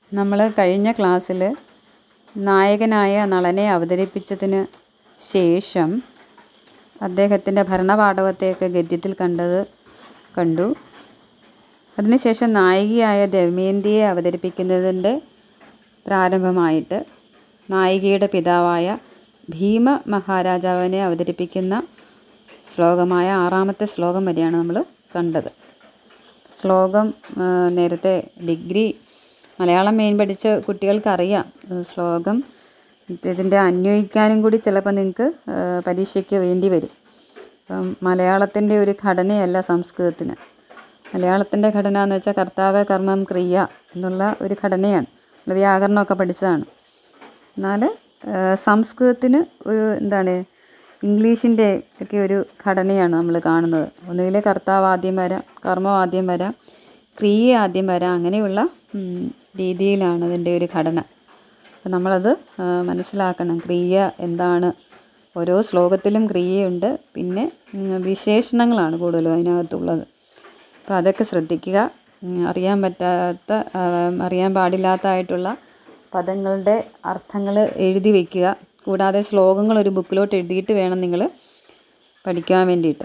നമ്മൾ കഴിഞ്ഞ ക്ലാസ്സിൽ നായകനായ നളനെ അവതരിപ്പിച്ചതിന് ശേഷം അദ്ദേഹത്തിൻ്റെ ഭരണപാടവത്തെയൊക്കെ ഗദ്യത്തിൽ കണ്ടത് കണ്ടു അതിനുശേഷം നായികയായ ദമയന്തിയെ അവതരിപ്പിക്കുന്നതിൻ്റെ പ്രാരംഭമായിട്ട് നായികയുടെ പിതാവായ ഭീമ മഹാരാജാവിനെ അവതരിപ്പിക്കുന്ന ശ്ലോകമായ ആറാമത്തെ ശ്ലോകം വരെയാണ് നമ്മൾ കണ്ടത് ശ്ലോകം ആ, നേരത്തെ ഡിഗ്രി മലയാളം മെയിൻ പഠിച്ച കുട്ടികൾക്കറിയാം ആ, ശ്ലോകം ഇതിൻ്റെ അന്വയിക്കാനും കൂടി ചിലപ്പോൾ നിങ്ങൾക്ക് പരീക്ഷയ്ക്ക് വേണ്ടി വരും അപ്പം മലയാളത്തിൻ്റെ ഒരു ഘടനയല്ല സംസ്കൃതത്തിന് മലയാളത്തിൻ്റെ ഘടന എന്ന് വെച്ചാൽ കർത്താവ് കർമ്മം ക്രിയ എന്നുള്ള ഒരു ഘടനയാണ് നമ്മൾ വ്യാകരണമൊക്കെ പഠിച്ചതാണ് എന്നാൽ സംസ്കൃതത്തിന് ഒരു എന്താണ് ഇംഗ്ലീഷിൻ്റെ ഒക്കെ ഒരു ഘടനയാണ് നമ്മൾ കാണുന്നത് ഒന്നുകിൽ കർത്താവ് ആദ്യം വരാം കർമ്മം ആദ്യം വരാം ക്രിയ ആദ്യം വരാം അങ്ങനെയുള്ള ഉം, രീതിയിലാണ് അതിൻ്റെ ഒരു ഘടന അപ്പം നമ്മളത് ആ, മനസ്സിലാക്കണം ക്രിയ എന്താണ് ഓരോ ശ്ലോകത്തിലും ക്രിയയുണ്ട് പിന്നെ ഉം, വിശേഷണങ്ങളാണ് കൂടുതലും അതിനകത്തുള്ളത് അപ്പോൾ അതൊക്കെ ശ്രദ്ധിക്കുക ഉം, അറിയാൻ പറ്റാത്ത ആ, അറിയാൻ പാടില്ലാത്തതായിട്ടുള്ള പദങ്ങളുടെ അർത്ഥങ്ങൾ എഴുതി വയ്ക്കുക കൂടാതെ ശ്ലോകങ്ങൾ ഒരു ബുക്കിലോട്ട് എഴുതിയിട്ട് വേണം നിങ്ങൾ പഠിക്കാൻ വേണ്ടിയിട്ട്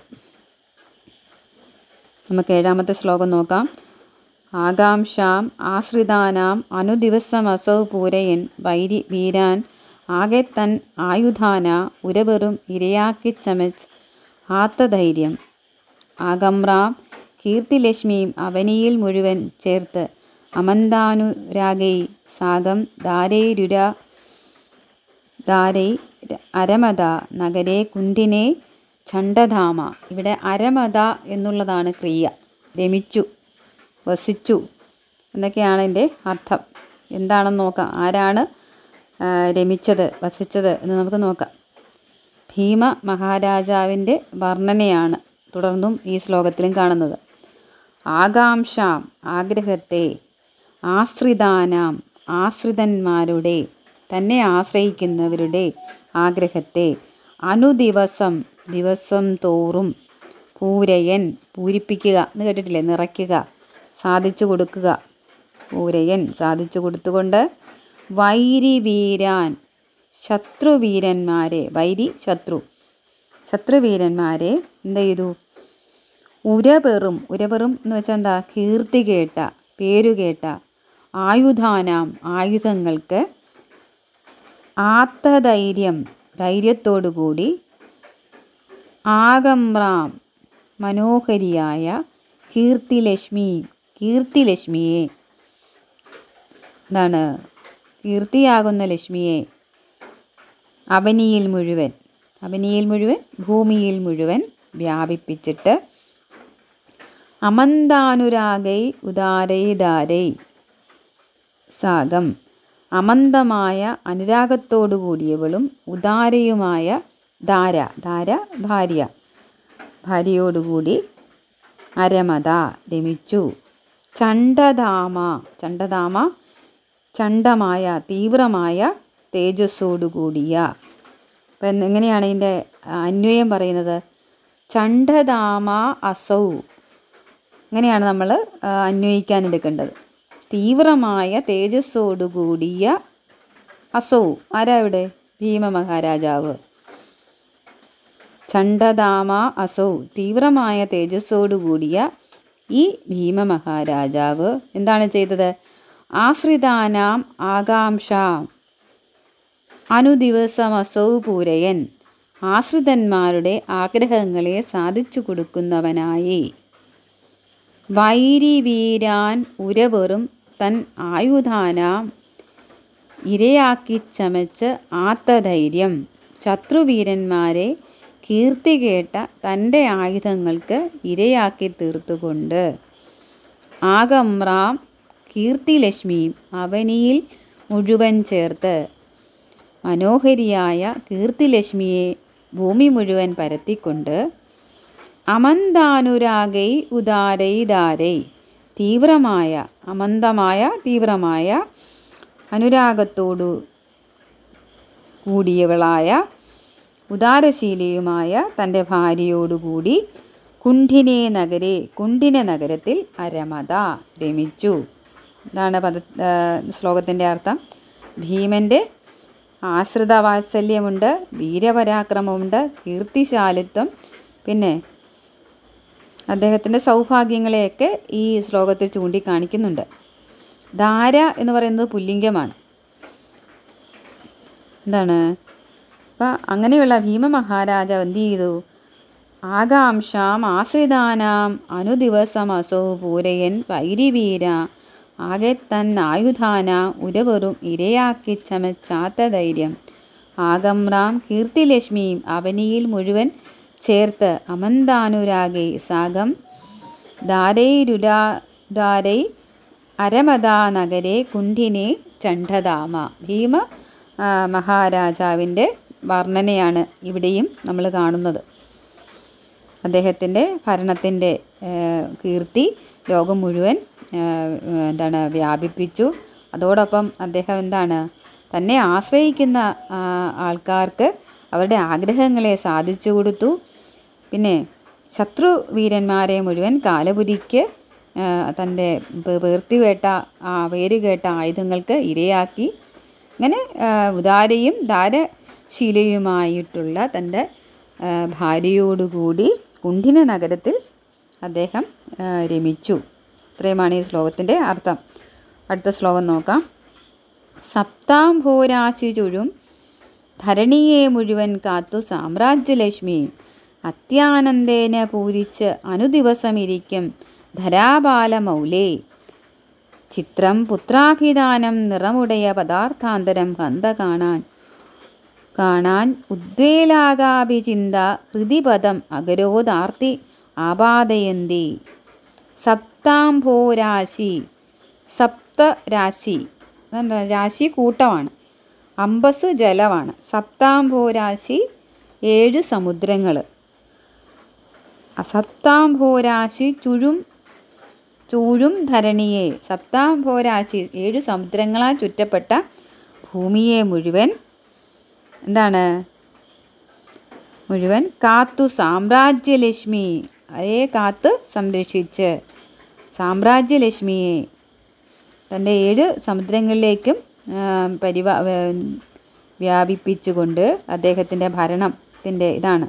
നമുക്ക് ഏഴാമത്തെ ശ്ലോകം നോക്കാം ആകാംക്ഷാം ആശ്രിതാനാം അനുദിവസമസൗ പൂരയൻ വൈരി വീരാൻ ആകെ തൻ ആയുധാന ഉരവെറും ഇരയാക്കിച്ചമച്ച് ആത്തധൈര്യം ആകമ്രാം കീർത്തിലക്ഷ്മിയും അവനിയിൽ മുഴുവൻ ചേർത്ത് അമന്താനുരാഗൈ സാഗം ധാരൈരുര ധാരൈ അരമത നഗരേ കുണ്ടിനെ ഛണ്ഡധാമ ഇവിടെ അരമത എന്നുള്ളതാണ് ക്രിയ രമിച്ചു വസിച്ചു എന്നൊക്കെയാണ് എൻ്റെ അർത്ഥം എന്താണെന്ന് നോക്കാം ആരാണ് ആ, രമിച്ചത് വസിച്ചത് എന്ന് നമുക്ക് നോക്കാം ഭീമ മഹാരാജാവിൻ്റെ വർണ്ണനയാണ് തുടർന്നും ഈ ശ്ലോകത്തിലും കാണുന്നത് ആകാംക്ഷാം ആഗ്രഹത്തെ ആശ്രിതാനാം ആശ്രിതന്മാരുടെ തന്നെ ആശ്രയിക്കുന്നവരുടെ ആഗ്രഹത്തെ അനുദിവസം ദിവസം തോറും പൂരയൻ പൂരിപ്പിക്കുക എന്ന് കേട്ടിട്ടില്ലേ നിറയ്ക്കുക സാധിച്ചു കൊടുക്കുക പൂരയൻ സാധിച്ചു കൊടുത്തുകൊണ്ട് വൈരി വീരാൻ ശത്രുവീരന്മാരെ വൈരി ശത്രു ശത്രുവീരന്മാരെ എന്ത് ചെയ്തു ഉരപെറും ഉരപെറും എന്ന് വെച്ചാൽ എന്താ കീർത്തി കേട്ട പേരുകേട്ട ആയുധാനാം ആയുധങ്ങൾക്ക് ആത്തധൈര്യം ധൈര്യത്തോടുകൂടി ആകമ്രാം മനോഹരിയായ കീർത്തിലക്ഷ്മി കീർത്തിലക്ഷ്മിയെ എന്താണ് കീർത്തിയാകുന്ന ലക്ഷ്മിയെ അവനിയിൽ മുഴുവൻ അവനിയിൽ മുഴുവൻ ഭൂമിയിൽ മുഴുവൻ വ്യാപിപ്പിച്ചിട്ട് അമന്താനുരാഗൈ ഉദാരൈദാരൈ സാഗം അമന്തമായ അനുരാഗത്തോടു കൂടിയവളും ഉദാരയുമായ ധാര ധാര ഭാര്യ ഭാര്യയോടുകൂടി അരമത രമിച്ചു ചണ്ഡധാമ ചണ്ഡധാമ ചണ്ഡമായ തീവ്രമായ തേജസ്സോടുകൂടിയ അപ്പം എങ്ങനെയാണ് ഇതിൻ്റെ അന്വയം പറയുന്നത് ചണ്ഡധാമ അസൗ അങ്ങനെയാണ് നമ്മൾ അന്വയിക്കാൻ എടുക്കേണ്ടത് തീവ്രമായ തേജസ്സോടുകൂടിയ അസൗ ആരാ ഇവിടെ ഭീമ മഹാരാജാവ് ചണ്ഡധാമ അസൗ തീവ്രമായ തേജസ്സോടുകൂടിയ ഈ ഭീമ മഹാരാജാവ് എന്താണ് ചെയ്തത് ആശ്രിതാനാം ആകാംക്ഷാം അനുദിവസമസൗ പൂരയൻ ആശ്രിതന്മാരുടെ ആഗ്രഹങ്ങളെ സാധിച്ചു കൊടുക്കുന്നവനായി വൈരി വീരാൻ ഉരവെറും തൻ ആയുധാനാം ഇരയാക്കി ചമച്ച് ആത്തധൈര്യം ശത്രുവീരന്മാരെ കീർത്തി കേട്ട തൻ്റെ ആയുധങ്ങൾക്ക് ഇരയാക്കി തീർത്തുകൊണ്ട് ആകമ്രാം കീർത്തിലക്ഷ്മിയും അവനിയിൽ മുഴുവൻ ചേർത്ത് മനോഹരിയായ കീർത്തിലക്ഷ്മിയെ ഭൂമി മുഴുവൻ പരത്തിക്കൊണ്ട് അമന്താനുരാഗൈ ഉദാരൈ ദാരൈ തീവ്രമായ അമന്തമായ തീവ്രമായ അനുരാഗത്തോടു കൂടിയവളായ ഉദാരശീലിയുമായ തൻ്റെ ഭാര്യയോടുകൂടി കുണ്ഠിനെ നഗരെ കുണ്ഠിന നഗരത്തിൽ അരമത രമിച്ചു ഇതാണ് പദ ശ്ലോകത്തിൻ്റെ അർത്ഥം ഭീമൻ്റെ ആശ്രിത വാത്സല്യമുണ്ട് വീരപരാക്രമമുണ്ട് കീർത്തിശാലിത്വം പിന്നെ അദ്ദേഹത്തിൻ്റെ സൗഭാഗ്യങ്ങളെയൊക്കെ ഈ ശ്ലോകത്തിൽ ചൂണ്ടിക്കാണിക്കുന്നുണ്ട് ധാര എന്ന് പറയുന്നത് പുല്ലിംഗമാണ് എന്താണ് അപ്പം അങ്ങനെയുള്ള ഭീമ മഹാരാജാവ് എന്ത് ചെയ്തു ആകാംക്ഷാം ആശ്രിതാനാം അനുദിവസമസോ പൂരയൻ വൈരിവീര ആകെ തൻ ആയുധാന ഉരവെറും ഇരയാക്കി ചമച്ചാത്ത ധൈര്യം ആഗംറാം കീർത്തിലക്ഷ്മിയും അവനിയിൽ മുഴുവൻ ചേർത്ത് അമന്താനുരാഗേ സാഗം ധാരൈരുരാധാരൈ അരമതാ നഗരെ കുണ്ഠിനെ ചണ്ഡധാമ ഭീമ ആ, മഹാരാജാവിൻ്റെ വർണ്ണനയാണ് ഇവിടെയും നമ്മൾ കാണുന്നത് അദ്ദേഹത്തിൻ്റെ ഭരണത്തിൻ്റെ ഏഹ്, കീർത്തി ലോകം മുഴുവൻ ഏഹ്, എന്താണ് വ്യാപിപ്പിച്ചു അതോടൊപ്പം അദ്ദേഹം എന്താണ് തന്നെ ആശ്രയിക്കുന്ന ആ, ആൾക്കാർക്ക് അവരുടെ ആഗ്രഹങ്ങളെ സാധിച്ചു കൊടുത്തു പിന്നെ ശത്രു വീരന്മാരെ മുഴുവൻ കാലപുരിക്ക് ആ, തൻ്റെ പേ- പേർത്തിവേട്ട ആ വേരുകേട്ട ആയുധങ്ങൾക്ക് ഇരയാക്കി അങ്ങനെ ആ, ഉദാരയും ധാരശീലയുമായിട്ടുള്ള തൻ്റെ ആ, ഭാര്യയോടുകൂടി കുണ്ഠിന നഗരത്തിൽ അദ്ദേഹം ആ, രമിച്ചു ഇത്രയുമാണ് ഈ ശ്ലോകത്തിൻ്റെ അർത്ഥം അടുത്ത ശ്ലോകം നോക്കാം സപ്താംഭോരാശി ചുഴും ധരണിയെ മുഴുവൻ കാത്തു സാമ്രാജ്യലക്ഷ്മി അത്യാനന്ദേന പൂരിച്ച് അനുദിവസമിരിക്കും ധരാപാലമൗലേ ചിത്രം പുത്രാഭിധാനം നിറമുടയ പദാർത്ഥാന്തരം കന്ത കാണാൻ കാണാൻ ഉദ്വേലാകാഭിചിന്ത ഹൃദിപദം അഗരോദാർത്തി ആപാദയന്തി സപ്താംഭോരാശി സപ്തരാശി അതെന്താ രാശി കൂട്ടമാണ് അമ്പസ് ജലമാണ് സപ്താംഭോരാശി ഏഴ് സമുദ്രങ്ങൾ സപ്താംഭോരാശി ചുഴും ചൂഴും ധരണിയെ സപ്താംഭോരാശി ഏഴു സമുദ്രങ്ങളാൽ ചുറ്റപ്പെട്ട ഭൂമിയെ മുഴുവൻ എന്താണ് മുഴുവൻ കാത്തു സാമ്രാജ്യലക്ഷ്മി അതേ കാത്ത് സംരക്ഷിച്ച് സാമ്രാജ്യലക്ഷ്മിയെ തൻ്റെ ഏഴ് സമുദ്രങ്ങളിലേക്കും ആ, പരിവാ വേ- വ്യാപിപ്പിച്ചുകൊണ്ട് അദ്ദേഹത്തിൻ്റെ ഭരണത്തിൻ്റെ ഇതാണ്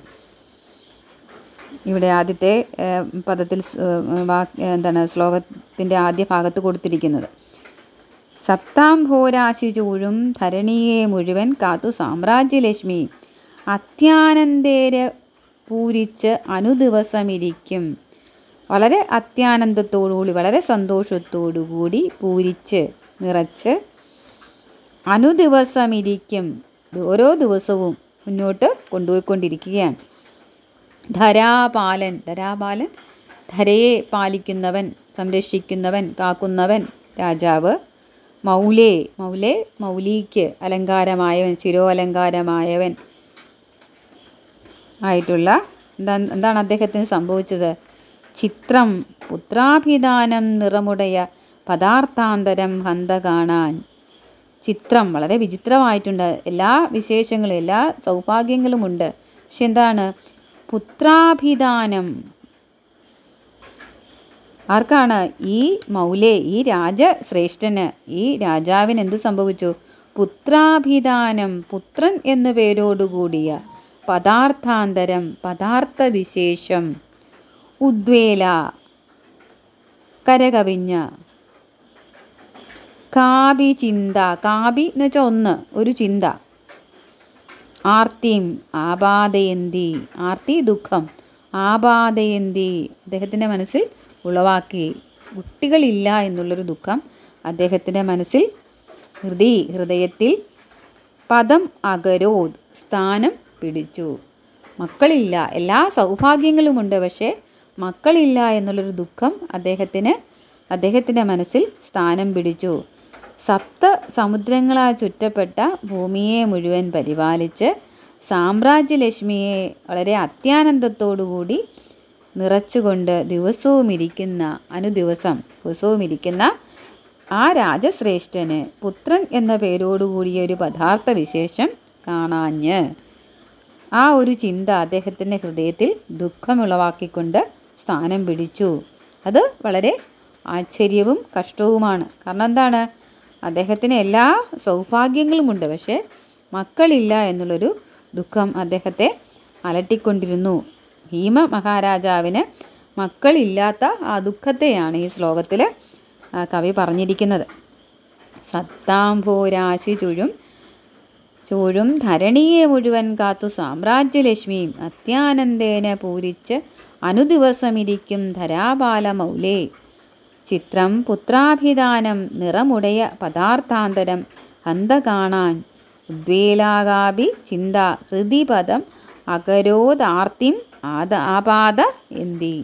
ഇവിടെ ആദ്യത്തെ ആ, പദത്തിൽ സ്- ആ, വാക്ക് എന്താണ് ശ്ലോകത്തിൻ്റെ ആദ്യ ഭാഗത്ത് കൊടുത്തിരിക്കുന്നത് സപ്താംഭോരാശി ചൂഴും ധരണിയെ മുഴുവൻ കാത്തു സാമ്രാജ്യലക്ഷ്മി അത്യാനന്ദേര പൂരിച്ച് അനുദിവസമിരിക്കും വളരെ അത്യാനന്ദത്തോടുകൂടി വളരെ സന്തോഷത്തോടുകൂടി പൂരിച്ച് നിറച്ച് അനുദിവസമിരിക്കും ഓരോ ദിവസവും മുന്നോട്ട് കൊണ്ടുപോയിക്കൊണ്ടിരിക്കുകയാണ് ധരാപാലൻ ധരാപാലൻ ധരയെ പാലിക്കുന്നവൻ സംരക്ഷിക്കുന്നവൻ കാക്കുന്നവൻ രാജാവ് മൗലേ മൗലേ മൗലിക്ക് അലങ്കാരമായവൻ ശിരോഅലങ്കാരമായവൻ ആയിട്ടുള്ള എന്താ എന്താണ് അദ്ദേഹത്തിന് സംഭവിച്ചത് ചിത്രം പുത്രാഭിധാനം നിറമുടയ പദാർത്ഥാന്തരം ഹന്ത കാണാൻ ചിത്രം വളരെ വിചിത്രമായിട്ടുണ്ട് എല്ലാ വിശേഷങ്ങളും എല്ലാ സൗഭാഗ്യങ്ങളുമുണ്ട് പക്ഷെ എന്താണ് പുത്രാഭിധാനം ആർക്കാണ് ഈ മൗലേ ഈ രാജശ്രേഷ്ഠന് ഈ രാജാവിന് എന്ത് സംഭവിച്ചു പുത്രാഭിധാനം പുത്രൻ എന്ന പേരോടുകൂടിയ പദാർത്ഥാന്തരം പദാർത്ഥവിശേഷം ഉദ്വേല കരകവിഞ്ഞ കാബി ചിന്ത കാബി എന്ന് വെച്ചാൽ ഒന്ന് ഒരു ചിന്ത ആർത്തിയും ആപാദയന്തി ആർത്തി ദുഃഖം ആപാദയന്തി അദ്ദേഹത്തിൻ്റെ മനസ്സിൽ ഉളവാക്കി കുട്ടികളില്ല എന്നുള്ളൊരു ദുഃഖം അദ്ദേഹത്തിൻ്റെ മനസ്സിൽ ഹൃദയ ഹൃദയത്തിൽ പദം അകരോത് സ്ഥാനം പിടിച്ചു മക്കളില്ല എല്ലാ സൗഭാഗ്യങ്ങളുമുണ്ട് പക്ഷേ മക്കളില്ല എന്നുള്ളൊരു ദുഃഖം അദ്ദേഹത്തിന് അദ്ദേഹത്തിൻ്റെ മനസ്സിൽ സ്ഥാനം പിടിച്ചു സപ്ത സമുദ്രങ്ങളാൽ ചുറ്റപ്പെട്ട ഭൂമിയെ മുഴുവൻ പരിപാലിച്ച് സാമ്രാജ്യലക്ഷ്മിയെ വളരെ അത്യാനന്ദത്തോടുകൂടി നിറച്ചുകൊണ്ട് ദിവസവും ഇരിക്കുന്ന അനുദിവസം ദിവസവും ഇരിക്കുന്ന ആ രാജശ്രേഷ്ഠന് പുത്രൻ എന്ന പേരോടുകൂടിയ ഒരു പദാർത്ഥ വിശേഷം കാണാഞ്ഞ് ആ ഒരു ചിന്ത അദ്ദേഹത്തിൻ്റെ ഹൃദയത്തിൽ ദുഃഖമുളവാക്കിക്കൊണ്ട് സ്ഥാനം പിടിച്ചു അത് വളരെ ആശ്ചര്യവും കഷ്ടവുമാണ് കാരണം എന്താണ് അദ്ദേഹത്തിന് എല്ലാ സൗഭാഗ്യങ്ങളുമുണ്ട് പക്ഷേ മക്കളില്ല എന്നുള്ളൊരു ദുഃഖം അദ്ദേഹത്തെ അലട്ടിക്കൊണ്ടിരുന്നു ഭീമ മഹാരാജാവിന് മക്കളില്ലാത്ത ആ ദുഃഖത്തെയാണ് ഈ ശ്ലോകത്തിൽ കവി പറഞ്ഞിരിക്കുന്നത് സത്താംഭോരാശി ചുഴും ചൂഴും ധരണിയെ മുഴുവൻ കാത്തു സാമ്രാജ്യലക്ഷ്മിയും അത്യാനന്ദേന പൂരിച്ച് അനുദിവസമിരിക്കും ധരാപാലമൗലേ ചിത്രം പുത്രാഭിധാനം നിറമുടയ പദാർത്ഥാന്തരം ഹന്ത കാണാൻ ഉദ്വേലാകാപി ചിന്ത ഹൃദിപദം അകരോദാർത്തിം ആദ ആപാദ എന്തി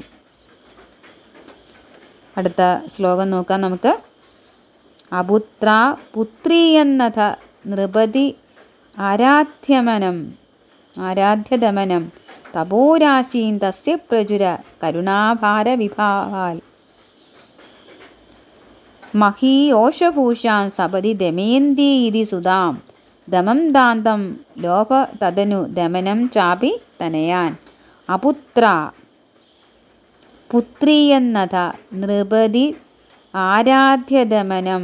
അടുത്ത ശ്ലോകം നോക്കാം നമുക്ക് അപുത്ര പുത്രി എന്നഥ നൃപതി ആരാധ്യമനം ആരാധ്യദമനം തപോരാശീം തസ്യ പ്രചുര കരുണാഭാര വിഭാവാൽ മഹീയോഷഭൂഷാം സപതി ദമേന്തി ഇതി സുതാം ദമം ദാന്തം ലോഭ തദനു ദമനം ചാപി തനയാൻ അപുത്ര പുത്രിയെന്നത നൃപതി ആരാധ്യദമനം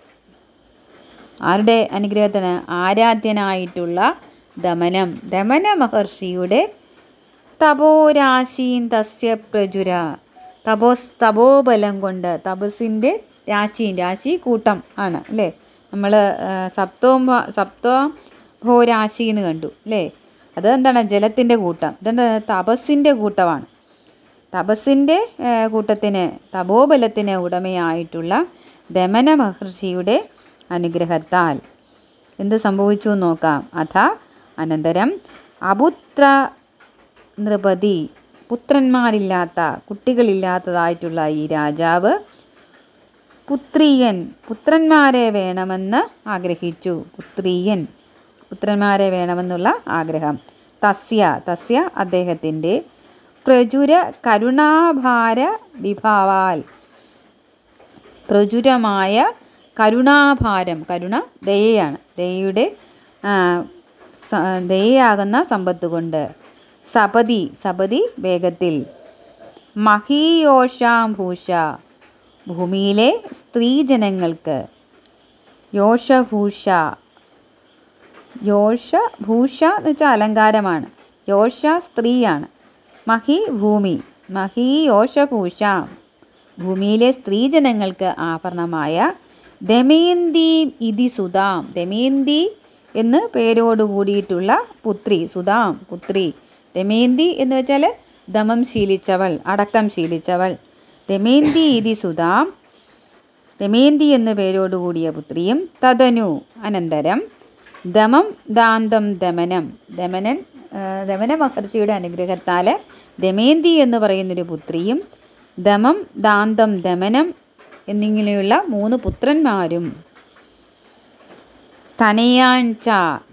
ആരുടെ അനുഗ്രഹത്തിന് ആരാധ്യനായിട്ടുള്ള ദമനം ദമന മഹർഷിയുടെ തപോരാശീൻ തസ്യ പ്രചുര തപോസ് തപോബലം കൊണ്ട് തപസ്സിൻ്റെ രാശിയും രാശി കൂട്ടം ആണ് അല്ലേ നമ്മൾ സപ്തവും സപ്തം ഭോരാശി എന്ന് കണ്ടു അല്ലേ അത് എന്താണ് ജലത്തിൻ്റെ കൂട്ടം ഇതെന്താ തപസ്സിൻ്റെ കൂട്ടമാണ് തപസ്സിൻ്റെ കൂട്ടത്തിന് തപോബലത്തിന് ഉടമയായിട്ടുള്ള ദമന മഹർഷിയുടെ അനുഗ്രഹത്താൽ എന്ത് സംഭവിച്ചു എന്ന് നോക്കാം അഥ അനന്തരം അപുത്ര നൃപതി പുത്രന്മാരില്ലാത്ത കുട്ടികളില്ലാത്തതായിട്ടുള്ള ഈ രാജാവ് പുത്രിയൻ പുത്രന്മാരെ വേണമെന്ന് ആഗ്രഹിച്ചു പുത്രിയൻ പുത്രന്മാരെ വേണമെന്നുള്ള ആഗ്രഹം തസ്യ തസ്യ അദ്ദേഹത്തിൻ്റെ പ്രചുര കരുണാഭാര വിഭാവാൽ പ്രചുരമായ കരുണാഭാരം കരുണ ദയയാണ് ദയയുടെ ദയയാകുന്ന സമ്പത്ത് കൊണ്ട് സപതി സപതി വേഗത്തിൽ മഹീയോഷാംഭൂഷ ഭൂമിയിലെ സ്ത്രീജനങ്ങൾക്ക് യോഷഭൂഷ യോഷ ഭൂഷ എന്ന് വെച്ചാൽ അലങ്കാരമാണ് യോഷ സ്ത്രീയാണ് മഹി ഭൂമി മഹി യോഷഭൂഷ ഭൂമിയിലെ സ്ത്രീജനങ്ങൾക്ക് ആഭരണമായ ദമയന്തി ഇതി സുതാം ദമയന്തി എന്ന് പേരോട് കൂടിയിട്ടുള്ള പുത്രി സുതാം പുത്രി ദമയന്തി എന്ന് വെച്ചാൽ ദമം ശീലിച്ചവൾ അടക്കം ശീലിച്ചവൾ ദമയന്തി ഇതി സുതാം ദമയന്തി എന്ന പേരോട് കൂടിയ പുത്രിയും തദനു അനന്തരം ദമം ദാന്തം ദമനം ദമനൻ ദമന മഹർഷിയുടെ അനുഗ്രഹത്താൽ ദമയന്തി എന്ന് പറയുന്നൊരു പുത്രിയും ദമം ദാന്തം ദമനം എന്നിങ്ങനെയുള്ള മൂന്ന് പുത്രന്മാരും തനയാൻച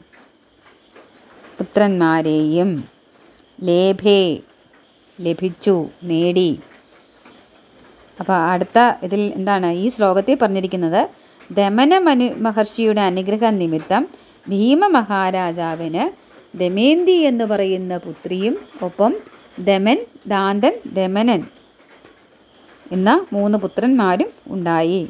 പുത്രന്മാരെയും ലേഭേ ലഭിച്ചു നേടി അപ്പോൾ അടുത്ത ഇതിൽ എന്താണ് ഈ ശ്ലോകത്തിൽ പറഞ്ഞിരിക്കുന്നത് ദമന മനു മഹർഷിയുടെ അനുഗ്രഹ നിമിത്തം ഭീമ മഹാരാജാവിന് ദമേന്തി എന്ന് പറയുന്ന പുത്രിയും ഒപ്പം ദമൻ ദാന്തൻ ദമനൻ എന്ന മൂന്ന് പുത്രന്മാരും ഉണ്ടായി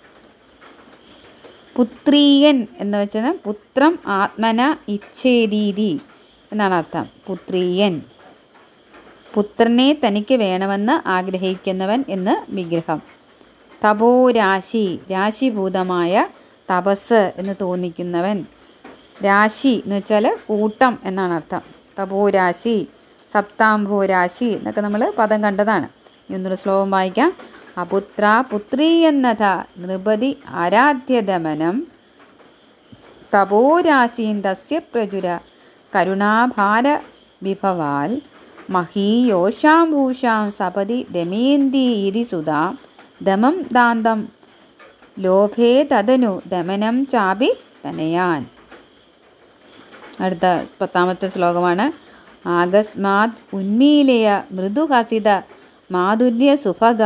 പുത്രീയൻ എന്ന് വെച്ചാൽ പുത്രം ആത്മന ഇച്ഛേദീതി എന്നാണ് അർത്ഥം പുത്രീയൻ പുത്രനെ തനിക്ക് വേണമെന്ന് ആഗ്രഹിക്കുന്നവൻ എന്ന് വിഗ്രഹം തപോരാശി രാശിഭൂതമായ തപസ് എന്ന് തോന്നിക്കുന്നവൻ രാശി എന്ന് വെച്ചാൽ കൂട്ടം എന്നാണ് അർത്ഥം തപോരാശി സപ്താംഭോരാശി എന്നൊക്കെ നമ്മൾ പദം കണ്ടതാണ് ഇനി ഒന്നുകൂടെ ശ്ലോകം വായിക്കാം അപുത്ര പുത്രി എന്നത നൃപതി ആരാധ്യദമനം തപോരാശീൻ തസ്യ പ്രചുര കരുണാഭാര വിഭവാൽ മഹീയോഷാംഭൂഷാം സപതി ദമേന്തി ഇതി സുതാ ദമം ദാന്തം ലോഭേ തദനു ദമനം ചാപി തനയാൻ അടുത്ത പത്താമത്തെ ശ്ലോകമാണ് ആകസ്മാത് ഉന്മീലയ മൃദുഹസിത മാധുര്യ സുഭഗ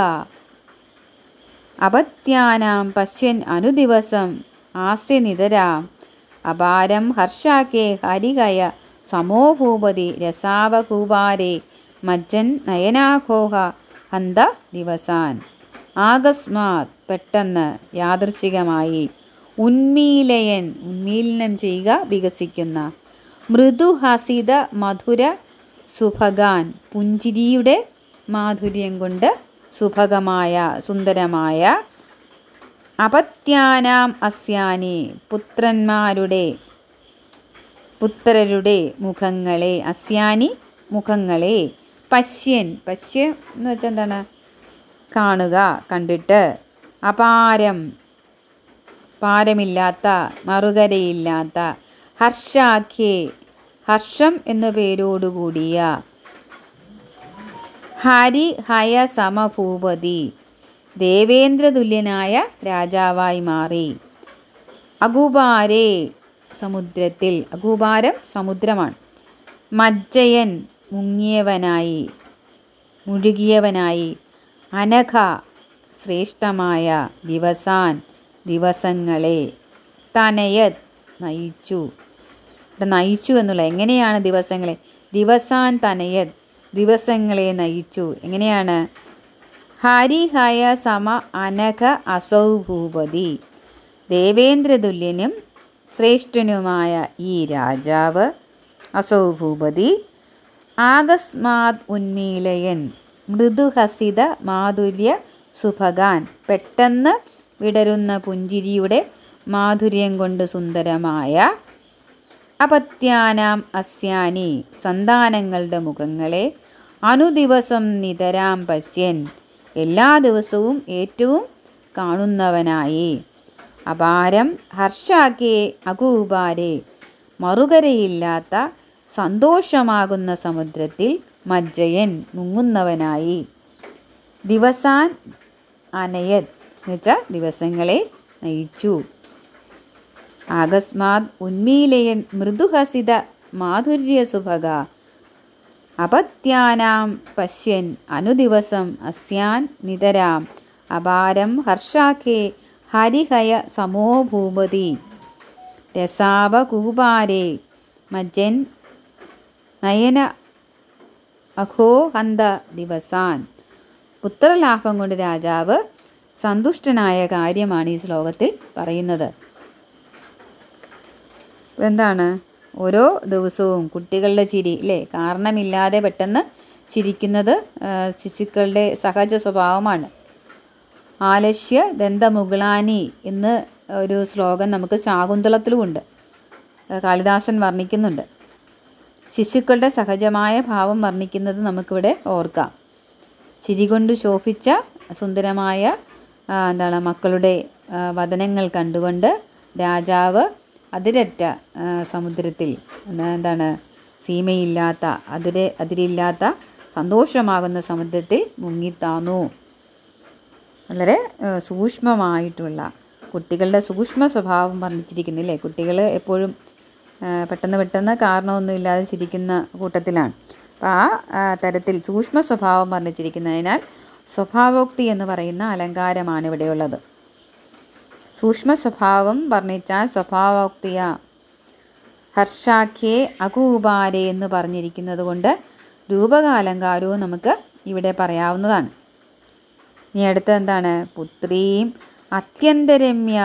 അപത്യാനാം പശ്യൻ അനുദിവസം ആസ്യനിതരാം അപാരം ഹർഷാക്കേ ഹരികയ സമോഭൂപതി രസാവകൂപാരേ മജ്ജൻ നയനാഘോഹ ഹന്ത ദിവസാൻ ആകസ്മാത് പെട്ടെന്ന് യാദൃച്ഛികമായി ഉന്മീലയൻ ഉന്മീലനം ചെയ്യുക വികസിക്കുന്ന മൃദുഹസിത മധുര സുഭഗാൻ പുഞ്ചിരിയുടെ മാധുര്യം കൊണ്ട് സുഭഗമായ സുന്ദരമായ അപത്യാനാം അസ്യാനി പുത്രന്മാരുടെ പുത്രരുടെ മുഖങ്ങളെ അസ്യാനി മുഖങ്ങളെ പശ്യൻ പശ്യ എന്ന് വെച്ചാൽ എന്താണ് കാണുക കണ്ടിട്ട് അപാരം പാരമില്ലാത്ത മറുകരയില്ലാത്ത ഹർഷാഖ്യേ ഹർഷം എന്ന പേരോടുകൂടിയ ഹരി ഹയ സമഭൂപതി ദേവേന്ദ്രതുല്യനായ രാജാവായി മാറി അകുബാരേ സമുദ്രത്തിൽ അകുബാരം സമുദ്രമാണ് മജ്ജയൻ മുങ്ങിയവനായി മുഴുകിയവനായി അനഘ ശ്രേഷ്ഠമായ ദിവസാൻ ദിവസങ്ങളെ തനയത് നയിച്ചു ഇവിടെ നയിച്ചു എന്നുള്ള എങ്ങനെയാണ് ദിവസങ്ങളെ ദിവസാൻ തനയത് ദിവസങ്ങളെ നയിച്ചു എങ്ങനെയാണ് ഹരിഹയ സമ അനഘ അസൗഭൂപതി ദേവേന്ദ്രതുല്യനും ശ്രേഷ്ഠനുമായ ഈ രാജാവ് അസൗഭൂപതി ആകസ്മാത് ഉന്മീലയൻ മൃദുഹസിത മാധുര്യ സുഭഗാൻ പെട്ടെന്ന് വിടരുന്ന പുഞ്ചിരിയുടെ മാധുര്യം കൊണ്ട് സുന്ദരമായ അപത്യാനാം അസ്യാനി സന്താനങ്ങളുടെ മുഖങ്ങളെ അനുദിവസം നിതരാം പശ്യൻ എല്ലാ ദിവസവും ഏറ്റവും കാണുന്നവനായി അപാരം ഹർഷാക്കേ അകൂപാരെ മറുകരയില്ലാത്ത സന്തോഷമാകുന്ന സമുദ്രത്തിൽ മജ്ജയൻ മുങ്ങുന്നവനായി ദിവസാൻ അനയത് എന്നുവെച്ചാൽ ദിവസങ്ങളെ നയിച്ചു ആകസ്മാത് ഉന്മീലയൻ മൃദുഹസിത മാധുര്യ സുഭഗ അപത്യാനാം പശ്യൻ അനുദിവസം അസ്യാൻ നിതരാം അപാരം ഹർഷാഖേ ഹരിഹയ സമോഭൂപതി രസാവകൂപാരേ മജ്ജൻ നയന അഘോഹന്ത ദിവസാൻ പുത്രലാഭം കൊണ്ട് രാജാവ് സന്തുഷ്ടനായ കാര്യമാണ് ഈ ശ്ലോകത്തിൽ പറയുന്നത് എന്താണ് ഓരോ ദിവസവും കുട്ടികളുടെ ചിരി അല്ലേ കാരണമില്ലാതെ പെട്ടെന്ന് ചിരിക്കുന്നത് ആ, ശിശുക്കളുടെ സഹജ സ്വഭാവമാണ് ആലസ്യ ദന്തമുകളാനി എന്ന് ഒരു ശ്ലോകം നമുക്ക് ശാകുന്തളത്തിലുമുണ്ട് ആ, കാളിദാസൻ വർണ്ണിക്കുന്നുണ്ട് ശിശുക്കളുടെ സഹജമായ ഭാവം വർണ്ണിക്കുന്നത് നമുക്കിവിടെ ഓർക്കാം ചിരി കൊണ്ട് ശോഭിച്ച സുന്ദരമായ ആ, എന്താണ് മക്കളുടെ ആ, വദനങ്ങൾ കണ്ടുകൊണ്ട് രാജാവ് അതിരറ്റ ആ, സമുദ്രത്തിൽ എന്താ- എന്താണ് സീമയില്ലാത്ത അതിരെ അതിരില്ലാത്ത സന്തോഷമാകുന്ന സമുദ്രത്തിൽ മുങ്ങിത്താന്നു വളരെ ആ, സൂക്ഷ്മമായിട്ടുള്ള കുട്ടികളുടെ സൂക്ഷ്മ സ്വഭാവം വർണ്ണിച്ചിരിക്കുന്നില്ലേ കുട്ടികൾ എപ്പോഴും ആ, പെട്ടെന്ന് പെട്ടെന്ന് കാരണമൊന്നും ഇല്ലാതെ ചിരിക്കുന്ന കൂട്ടത്തിലാണ് അപ്പോൾ ആ ആ, തരത്തിൽ സൂക്ഷ്മ സ്വഭാവം വർണ്ണിച്ചിരിക്കുന്നതിനാൽ സ്വഭാവോക്തി എന്ന് പറയുന്ന അലങ്കാരമാണ് ഇവിടെയുള്ളത് സൂക്ഷ്മ സ്വഭാവം വർണ്ണിച്ചാൽ സ്വഭാവോക്തിയ ഹർഷാഖ്യേ അകൂപാരെ എന്ന് പറഞ്ഞിരിക്കുന്നത് കൊണ്ട് രൂപകാലങ്കാരവും നമുക്ക് ഇവിടെ പറയാവുന്നതാണ് ഇനി അടുത്ത എന്താണ് പുത്രീം അത്യന്തരമ്യ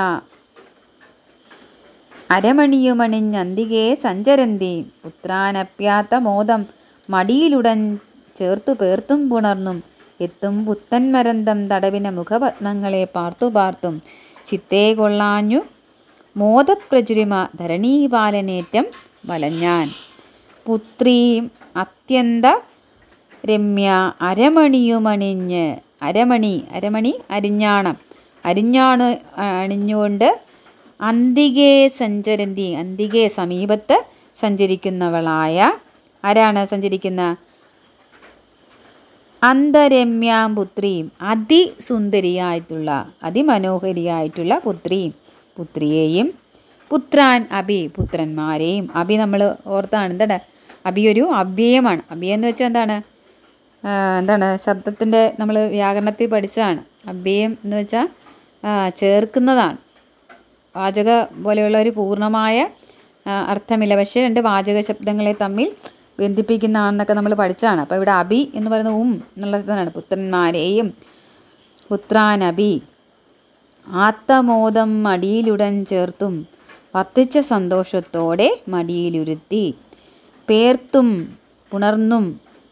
അരമണിയുമണിഞ്ഞന്തികെ സഞ്ചരന്തി പുത്രാനപ്യാത്ത മോദം മടിയിലുടൻ ചേർത്തു പേർത്തും പുണർന്നും എത്തും പുത്തൻമരന്തം തടവിന മുഖപത്മങ്ങളെ പാർത്തു പാർത്തും ചിത്തേ കൊള്ളാഞ്ഞു മോദപ്രചുരിമ ധരണീപാലനേറ്റം വലഞ്ഞാൻ പുത്രീം അത്യന്ത രമ്യ അരമണിയുമണിഞ്ഞ് അരമണി അരമണി അരിഞ്ഞാണം അരിഞ്ഞാണ് അണിഞ്ഞുകൊണ്ട് അന്തികെ സഞ്ചരന്തി അന്തികെ സമീപത്ത് സഞ്ചരിക്കുന്നവളായ ആരാണ് സഞ്ചരിക്കുന്ന അന്തരമ്യാം പുത്രിയും അതിസുന്ദരിയായിട്ടുള്ള അതിമനോഹരിയായിട്ടുള്ള പുത്രിയും പുത്രിയെയും പുത്രാൻ അഭി പുത്രന്മാരെയും അഭി നമ്മൾ ഓർത്താണ് എന്താണ് അഭി ഒരു അവ്യയമാണ് അഭ്യയം എന്ന് വെച്ചാൽ എന്താണ് ആ, എന്താണ് ശബ്ദത്തിൻ്റെ നമ്മൾ വ്യാകരണത്തിൽ പഠിച്ചതാണ് അവ്യയം എന്ന് വെച്ചാൽ ആ, ചേർക്കുന്നതാണ് വാചക പോലെയുള്ള ഒരു പൂർണ്ണമായ ആ, അർത്ഥമില്ല പക്ഷേ രണ്ട് വാചക ശബ്ദങ്ങളെ തമ്മിൽ ബന്ധിപ്പിക്കുന്നതാണെന്നൊക്കെ നമ്മൾ പഠിച്ചതാണ് അപ്പോൾ ഇവിടെ അഭി എന്ന് പറയുന്ന ഉം എന്നുള്ള അർത്ഥമാണ് പുത്രന്മാരെയും പുത്രാനബി ആത്തമോദം മടിയിലുടൻ ചേർത്തും വർദ്ധിച്ച സന്തോഷത്തോടെ മടിയിലുരുത്തി പേർത്തും പുണർന്നും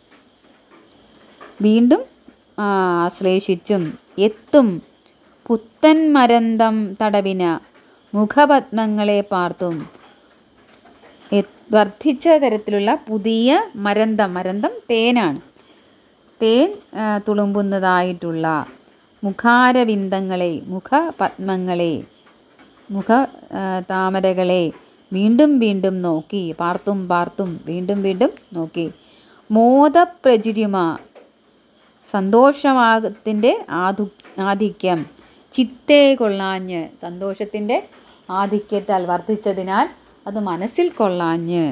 വീണ്ടും ആ, ആശ്ലേഷിച്ചും എത്തും പുത്തൻ മരന്തം തടവിന മുഖപത്മങ്ങളെ പാർത്തും എ- വർദ്ധിച്ച തരത്തിലുള്ള പുതിയ മരന്തം മരന്തം തേനാണ് തേൻ ആ, തുളുമ്പുന്നതായിട്ടുള്ള മുഖാരവിന്ദങ്ങളെ മുഖപത്മങ്ങളെ മുഖ ആ, താമരകളെ വീണ്ടും വീണ്ടും നോക്കി പാർത്തും പാർത്തും വീണ്ടും വീണ്ടും നോക്കി മോദപ്രചുരിമ സന്തോഷമാകത്തിൻ്റെ ആധു ആധിക്യം ചിത്തേ കൊള്ളാഞ്ഞ് സന്തോഷത്തിൻ്റെ ആധിക്യത്താൽ വർദ്ധിച്ചതിനാൽ അത് മനസ്സിൽ കൊള്ളാഞ്ഞ്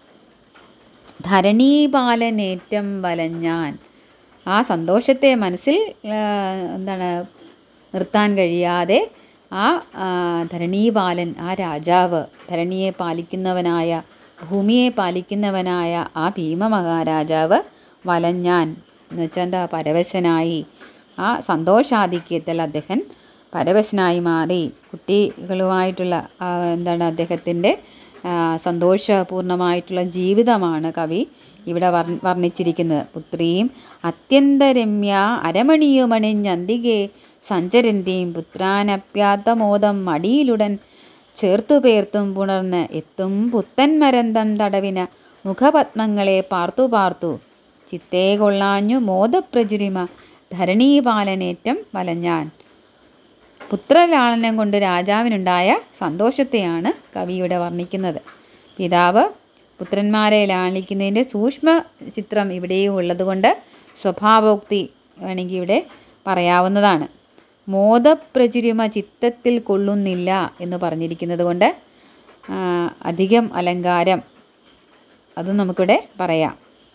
ധരണീപാലനേറ്റം വലഞ്ഞാൻ ആ സന്തോഷത്തെ മനസ്സിൽ ആ, എന്താണ് നിർത്താൻ കഴിയാതെ ആ ആ, ധരണീപാലൻ ആ രാജാവ് ധരണിയെ പാലിക്കുന്നവനായ ഭൂമിയെ പാലിക്കുന്നവനായ ആ ഭീമ മഹാരാജാവ് വലഞ്ഞാൻ എന്ന് വെച്ചാൽ എന്താ പരവശനായി ആ സന്തോഷാധിക്യത്തിൽ അദ്ദേഹം പരവശനായി മാറി കുട്ടികളുമായിട്ടുള്ള ആ, എന്താണ് അദ്ദേഹത്തിൻ്റെ ആ, സന്തോഷപൂർണമായിട്ടുള്ള ജീവിതമാണ് കവി ഇവിടെ വർ വർണ്ണിച്ചിരിക്കുന്നത് പുത്രിയും അത്യന്തരമ്യ അരമണിയുമണിഞ്ഞന്തികെ സഞ്ചരന്തിയും പുത്രാനപ്യാത്തമോദം മടിയിലുടൻ ചേർത്തു പേർത്തും പുണർന്ന് എത്തും പുത്തൻ മരന്തം തടവിന മുഖപത്മങ്ങളെ പാർത്തു പാർത്തു ചിത്തേ കൊള്ളാഞ്ഞു മോദപ്രചുരിമ ധരണീപാലനേറ്റം വലഞ്ഞാൻ പുത്രലാളനം കൊണ്ട് രാജാവിനുണ്ടായ സന്തോഷത്തെയാണ് കവിയുടെ വർണ്ണിക്കുന്നത് പിതാവ് പുത്രന്മാരെ ലാളിക്കുന്നതിൻ്റെ സൂക്ഷ്മ ചിത്രം ഇവിടെയും ഉള്ളതുകൊണ്ട് സ്വഭാവോക്തി വേണമെങ്കിൽ ഇവിടെ പറയാവുന്നതാണ് മോദപ്രചുരിമ ചിത്തത്തിൽ കൊള്ളുന്നില്ല എന്ന് പറഞ്ഞിരിക്കുന്നത് കൊണ്ട് ആ, അധികം അലങ്കാരം അതും നമുക്കിവിടെ പറയാം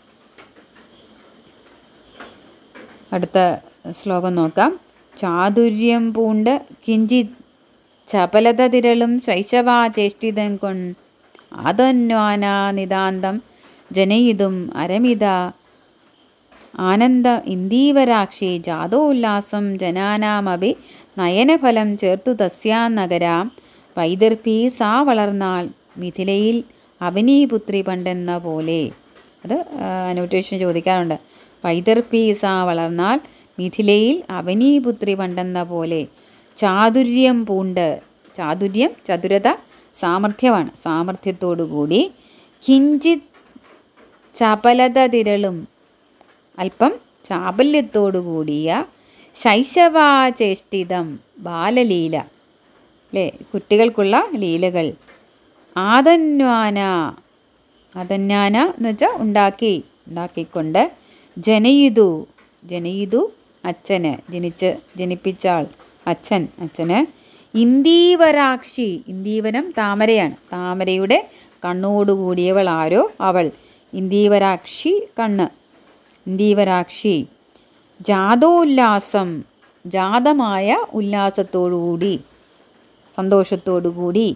അടുത്ത ശ്ലോകം നോക്കാം ചാതുര്യം പൂണ്ട് കിഞ്ചിത് ചപലത തിരളും ശൈശവാചേഷ്ടിതം കൊൺ ആതന്വാന നിതാന്തം ജനയിതും അരമിത ആനന്ദ ഇന്ദീവരാക്ഷി ജാതോല്ലാസം ജനാനാമപി നയനഫലം ചേർത്തു തസ്യാ നഗരാം വൈദർഭി സാ വളർന്നാൾ മിഥിലയിൽ അവനീപുത്രി പണ്ടെന്ന പോലെ അത് അനോട്ടേഷൻ ചോദിക്കാറുണ്ട് വൈദർഭി സാ വളർന്നാൽ മിഥിലയിൽ അവനീപുത്രി പണ്ടെന്ന പോലെ ചാതുര്യം പൂണ്ട് ചാതുര്യം ചതുരത സാമർഥ്യമാണ് സാമർഥ്യത്തോടുകൂടി കിഞ്ചിത് ചപലത തിരളും അല്പം ചാബല്യത്തോടു കൂടിയ ശൈശവാചേഷ്ടിതം ബാലലീല അല്ലേ കുട്ടികൾക്കുള്ള ലീലകൾ ആതന്വാന ആതന്യാന എന്ന് വെച്ചാൽ ഉണ്ടാക്കി ഉണ്ടാക്കിക്കൊണ്ട് ജനയിതു ജനയിതു അച്ഛന് ജനിച്ച് ജനിപ്പിച്ചാൾ അച്ഛൻ അച്ഛന് ഇന്ദീവരാക്ഷി ഇന്ദീവനം താമരയാണ് താമരയുടെ കണ്ണോടുകൂടിയവൾ ആരോ അവൾ ഇന്ദീവരാക്ഷി കണ്ണ് ഇന്ദീവരാക്ഷി ജാതോല്ലാസം ജാതമായ ഉല്ലാസത്തോടുകൂടി സന്തോഷത്തോടുകൂടി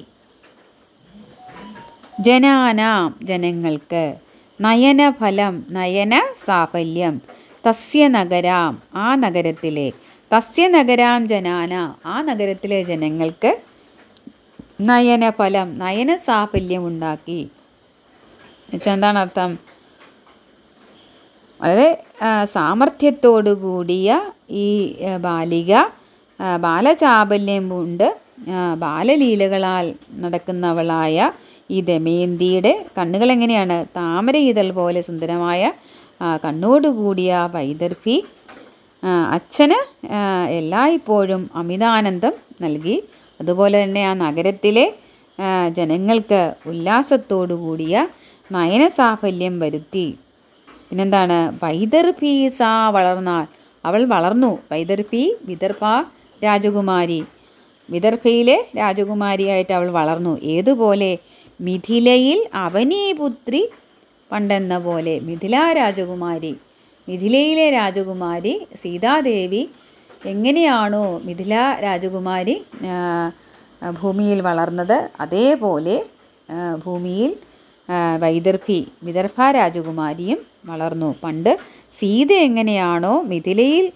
ജനാനാം ജനങ്ങൾക്ക് നയനഫലം നയന സാഫല്യം തസ്യ നഗരാം ആ നഗരത്തിലെ തസ്യ നഗരാം ജനാന ആ നഗരത്തിലെ ജനങ്ങൾക്ക് നയനഫലം നയന സാഫല്യം ഉണ്ടാക്കി എന്നുവെച്ചാൽ എന്താണ് അർത്ഥം വളരെ ആ, സാമർഥ്യത്തോടു കൂടിയ ഈ ആ, ബാലിക ആ, ബാലചാബല്യം കൊണ്ട് ആ, ബാലലീലകളാൽ നടക്കുന്നവളായ ഈ ദമയന്തിയുടെ കണ്ണുകൾ എങ്ങനെയാണ് താമര ഇതൾ പോലെ സുന്ദരമായ ആ, കണ്ണോടുകൂടിയ വൈദർഭി ആ, അച്ഛന് ആ, എല്ലായ്പ്പോഴും അമിതാനന്ദം നൽകി അതുപോലെ തന്നെ ആ നഗരത്തിലെ ആ, ജനങ്ങൾക്ക് ഉല്ലാസത്തോടു കൂടിയ നയനസാഫല്യം വരുത്തി പിന്നെന്താണ് വൈദർഭി സാ വളർന്നാൽ അവൾ വളർന്നു വൈദർഭി വിദർഭ രാജകുമാരി വിദർഭയിലെ രാജകുമാരിയായിട്ട് അവൾ വളർന്നു ഏതുപോലെ മിഥിലയിൽ അവനീപുത്രി പണ്ടെന്ന പോലെ മിഥില രാജകുമാരി മിഥിലയിലെ രാജകുമാരി സീതാദേവി എങ്ങനെയാണോ മിഥില രാജകുമാരി ആ, ഭൂമിയിൽ വളർന്നത് അതേപോലെ ആ, ഭൂമിയിൽ ആ, വൈദർഭി വിദർഭ രാജകുമാരിയും വളർന്നു പണ്ട് സീത എങ്ങനെയാണോ മിഥിലയിൽ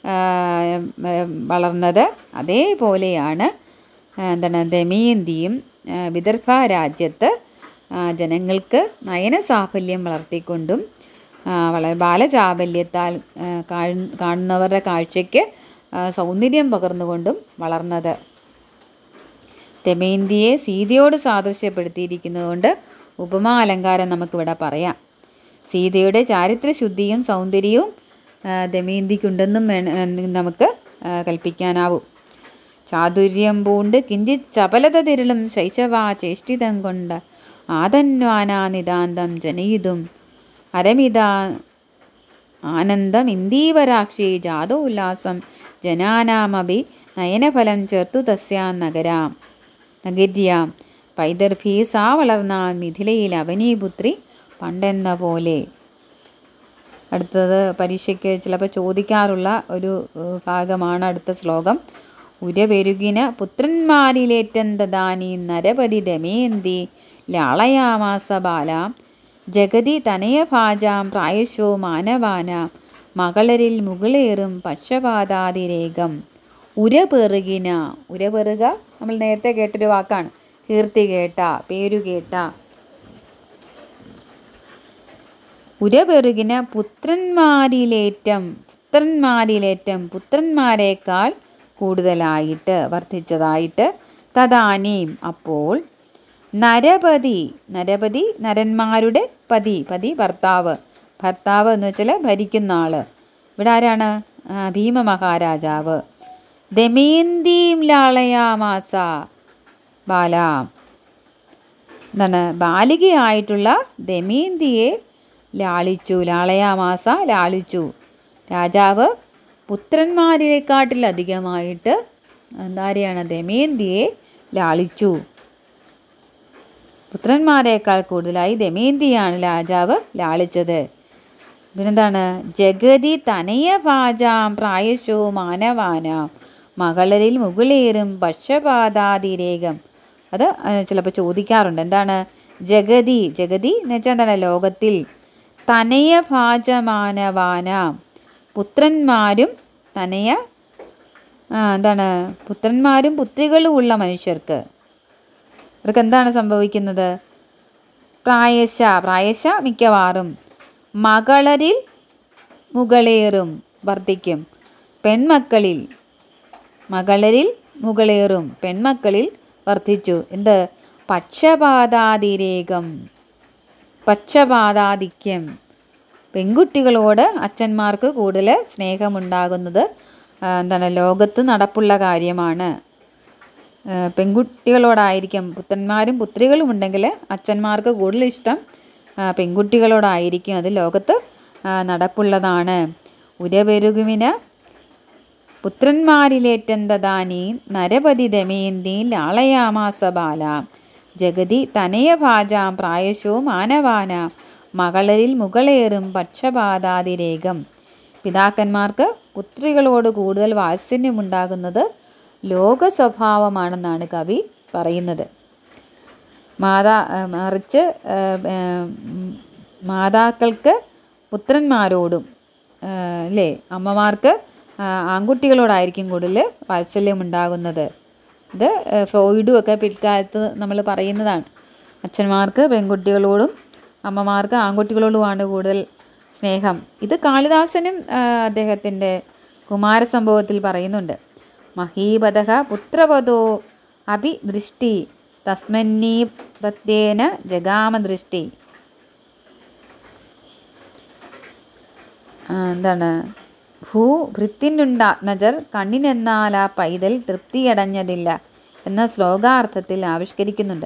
ആ, ഉം, വളർന്നത് അതേപോലെയാണ് ആ, എന്താണ് ദമയന്തിയും ആ, വിദർഭ രാജ്യത്ത് ആ, ജനങ്ങൾക്ക് നയന സാഫല്യം വളർത്തിക്കൊണ്ടും ആ, വളരെ ബാലചാബല്യത്താൽ ആ, കാണു- കാണുന്നവരുടെ കാഴ്ചയ്ക്ക് ആ, സൗന്ദര്യം പകർന്നുകൊണ്ടും വളർന്നത് ദമയന്തിയെ സീതയോട് സാദൃശ്യപ്പെടുത്തിയിരിക്കുന്നതുകൊണ്ട് ഉപമാ അലങ്കാരം നമുക്കിവിടെ പറയാം സീതയുടെ ചാരിത്രശുദ്ധിയും സൗന്ദര്യവും ആ, ദമയന്തിക്കുണ്ടെന്നും വേണ- ആ, നമുക്ക് ആ, കൽപ്പിക്കാനാവും ചാതുര്യം പൂണ്ട് കിഞ്ചിത് ചപലത തിരളും ശൈശവാ ചേഷ്ടിതം കൊണ്ട് ആതന്വാനാ നിതാന്തം ജനയിതും അരമിതാ ആനന്ദം ഇന്ദീവരാക്ഷി ജാതോല്ലാസം ജനാനാമപി നയനഫലം ചേർത്തു തസ്യാം നഗരാം നഗര്യാം പൈതർഭി സാ വളർന്നാൽ മിഥിലയിൽ അവനീപുത്രി പണ്ടെന്ന പോലെ അടുത്തത് പരീക്ഷയ്ക്ക് ചിലപ്പോൾ ചോദിക്കാറുള്ള ഒരു ഏഹ്, ഭാഗമാണ് അടുത്ത ശ്ലോകം ഉരപെരുകിന പുത്രന്മാരിലേറ്റം ദദാനി നരപതി ദമയന്തി ലാളയാമാസ ബാലാം ജഗതി തനയഭാജാം പ്രായശോ മാനവാനാം മകളരിൽ മുകളേറും പക്ഷപാതാതിരേകം ഉരപെറുകിന ഉരപെറുക നമ്മൾ നേരത്തെ കേട്ടൊരു വാക്കാണ് കീർത്തി കേട്ട പേരു കേട്ട ഉരപെറുകിന പുത്രന്മാരിലേറ്റം പുത്രന്മാരിലേറ്റം പുത്രന്മാരെക്കാൾ കൂടുതലായിട്ട് വർദ്ധിച്ചതായിട്ട് തദാനീം അപ്പോൾ നരപതി നരപതി നരന്മാരുടെ പതി പതി ഭർത്താവ് ഭർത്താവ് എന്ന് വെച്ചാൽ ഭരിക്കുന്ന ആള് ഇവിടെ ആരാണ് ആ, ഭീമ മഹാരാജാവ് ദമയന്തീം ലാളയാമാസ ബാലാം എന്താണ് ബാലികയായിട്ടുള്ള ദമയന്തിയെ ലാളിച്ചു ലാളയാമാസ ലാളിച്ചു രാജാവ് പുത്രന്മാരെക്കാട്ടിലധികമായിട്ട് എന്താരെയാണ് ദമയന്തിയെ ലാളിച്ചു പുത്രന്മാരെക്കാൾ കൂടുതലായി ദമയന്തിയാണ് രാജാവ് ലാളിച്ചത് പിന്നെന്താണ് ജഗതി തനയ ഭാജാം പ്രായശോ മാനവാനാം മകളരിൽ മുകളേറും പക്ഷപാതാതിരേകം അത് ചിലപ്പോൾ ചോദിക്കാറുണ്ട് എന്താണ് ജഗതി ജഗതി എന്ന് വെച്ചാൽ എന്താണ് ലോകത്തിൽ തനയ ഭാജമാനവാനാം പുത്രന്മാരും തനയ ആ, എന്താണ് പുത്രന്മാരും പുത്രികളും ഉള്ള മനുഷ്യർക്ക് ഇവർക്ക് എന്താണ് സംഭവിക്കുന്നത് പ്രായശ പ്രായശ മിക്കവാറും മകളരിൽ മുകളേറും വർദ്ധിക്കും പെൺമക്കളിൽ മകളരിൽ മുകളേറും പെൺമക്കളിൽ വർദ്ധിച്ചു എന്ത് പക്ഷപാതാതിരേകം പക്ഷപാതാധിക്യം പെൺകുട്ടികളോട് അച്ഛന്മാർക്ക് കൂടുതൽ സ്നേഹമുണ്ടാകുന്നത് ആ, എന്താണ് ലോകത്ത് നടപ്പുള്ള കാര്യമാണ് ആ, പെൺകുട്ടികളോടായിരിക്കും പുത്രന്മാരും പുത്രികളും ഉണ്ടെങ്കിൽ അച്ഛന്മാർക്ക് കൂടുതൽ ഇഷ്ടം ആ, പെൺകുട്ടികളോടായിരിക്കും അത് ലോകത്ത് ആ, നടപ്പുള്ളതാണ് ഉരപെരുകുവിന് പുത്രന്മാരിലേറ്റം ദദാനി നരപതി ദമയന്തി ലാളയാമാസ ബാല ജഗതി തനയ ഭാജാം പ്രായശോ മാനവാന മകളരിൽ മുകളേറും പക്ഷപാതാതിരേകം പിതാക്കന്മാർക്ക് പുത്രികളോട് കൂടുതൽ വാത്സല്യമുണ്ടാകുന്നത് ലോക സ്വഭാവമാണെന്നാണ് കവി പറയുന്നത് മാതാ ആ, മറിച്ച് ആ, ആ, ഉം, മാതാക്കൾക്ക് പുത്രന്മാരോടും ആ, അല്ലേ അമ്മമാർക്ക് ആ, ആൺകുട്ടികളോടായിരിക്കും കൂടുതൽ വാത്സല്യം ഉണ്ടാകുന്നത് ഇത് ആ, ഫ്രോയിഡും ഒക്കെ പിൽക്കാലത്ത് നമ്മൾ പറയുന്നതാണ് അച്ഛന്മാർക്ക് പെൺകുട്ടികളോടും അമ്മമാർക്ക് ആൺകുട്ടികളോടുമാണ് കൂടുതൽ സ്നേഹം ഇത് കാളിദാസനും ആ, അദ്ദേഹത്തിൻ്റെ കുമാരസംഭവത്തിൽ പറയുന്നുണ്ട് മഹീപതഃ പുത്രവധോ അഭി ദൃഷ്ടി തസ്മന്നീപത്യേന ജഗാമദൃഷ്ടി ആ, എന്താണ് ഭൂ ഭൃത്തിനുണ്ടാത്മജർ കണ്ണിനെന്നാൽ ആ പൈതൽ തൃപ്തിയടഞ്ഞതില്ല എന്ന ശ്ലോകാർത്ഥത്തിൽ ആവിഷ്കരിക്കുന്നുണ്ട്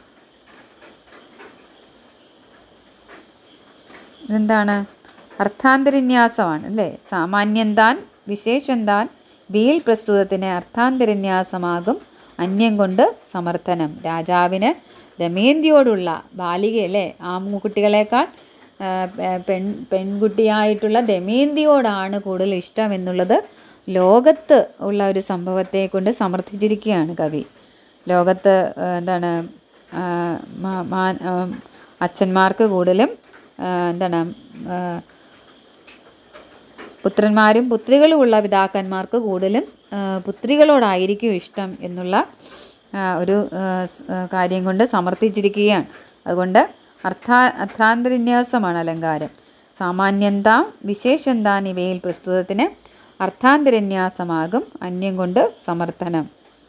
ഇതെന്താണ് അർത്ഥാന്തരന്യാസമാണ് അല്ലേ സാമാന്യം താൻ വിശേഷം താൻ വീൽ പ്രസ്തുതത്തിന് അർത്ഥാന്തരന്യാസമാകും അന്യം കൊണ്ട് സമർത്ഥനം രാജാവിന് ദമയന്തിയോടുള്ള ബാലിക അല്ലേ ആൺകുട്ടികളെക്കാൾ ആ, പെ- പെൺ പെൺകുട്ടിയായിട്ടുള്ള ദമയന്തിയോടാണ് കൂടുതൽ ഇഷ്ടം എന്നുള്ളത് ലോകത്ത് ഉള്ള ഒരു സംഭവത്തെ കൊണ്ട് സമർത്ഥിച്ചിരിക്കുകയാണ് കവി ലോകത്ത് ആ, എന്താണ് ആ, മാ- മാ- ആ, അച്ഛന്മാർക്ക് കൂടുതലും ആ, എന്താണ് ആ, പുത്രന്മാരും പുത്രികളുമുള്ള പിതാക്കന്മാർക്ക് കൂടുതലും ആ, പുത്രികളോടായിരിക്കും ഇഷ്ടം എന്നുള്ള ആ, ഒരു ആ, സ്- ആ, കാര്യം കൊണ്ട് സമർത്ഥിച്ചിരിക്കുകയാണ് അതുകൊണ്ട് അർത്ഥാ അർത്ഥാന്തരന്യാസമാണ് അലങ്കാരം സാമാന്യന്താം വിശേഷന്താൻ ഇവയിൽ പ്രസ്തുതത്തിന് അർത്ഥാന്തരന്യാസമാകും അന്യം കൊണ്ട് സമർത്ഥനം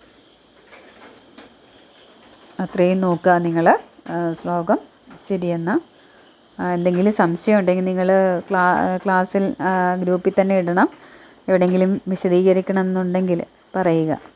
അത്രയും നോക്കുക നിങ്ങൾ ശ്ലോകം ശരിയെന്ന എന്തെങ്കിലും സംശയം ഉണ്ടെങ്കിൽ നിങ്ങൾ ക്ലാ ക്ലാസ്സിൽ ആ, ഗ്രൂപ്പിൽ തന്നെ ഇടണം എവിടെയെങ്കിലും വിശദീകരിക്കണം എന്നുണ്ടെങ്കിൽ പറയുക